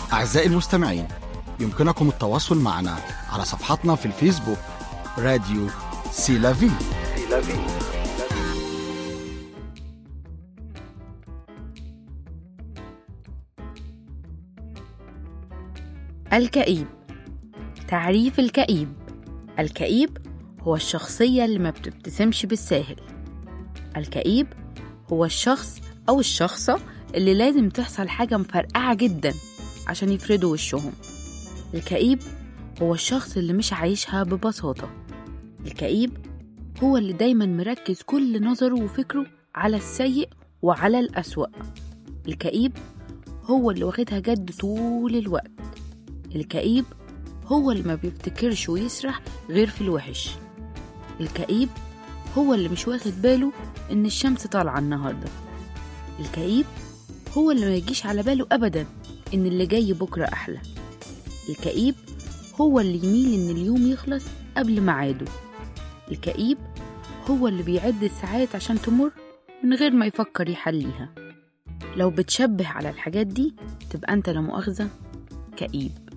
أعزائي المستمعين يمكنكم التواصل معنا على صفحتنا في الفيسبوك راديو سيلافي الكئيب تعريف الكئيب الكئيب هو الشخصية اللي ما بتبتسمش بالساهل الكئيب هو الشخص أو الشخصة اللي لازم تحصل حاجة مفرقعة جدا عشان يفردوا وشهم الكئيب هو الشخص اللي مش عايشها ببساطة الكئيب هو اللي دايما مركز كل نظره وفكره على السيء وعلى الأسوأ الكئيب هو اللي واخدها جد طول الوقت الكئيب هو اللي ما بيفتكرش ويسرح غير في الوحش الكئيب هو اللي مش واخد باله ان الشمس طالعة النهاردة الكئيب هو اللي ما يجيش على باله ابدا ان اللي جاي بكرة احلى الكئيب هو اللي يميل ان اليوم يخلص قبل ميعاده الكئيب هو اللي بيعد الساعات عشان تمر من غير ما يفكر يحليها لو بتشبه على الحاجات دي تبقى انت لا مؤاخذة كئيب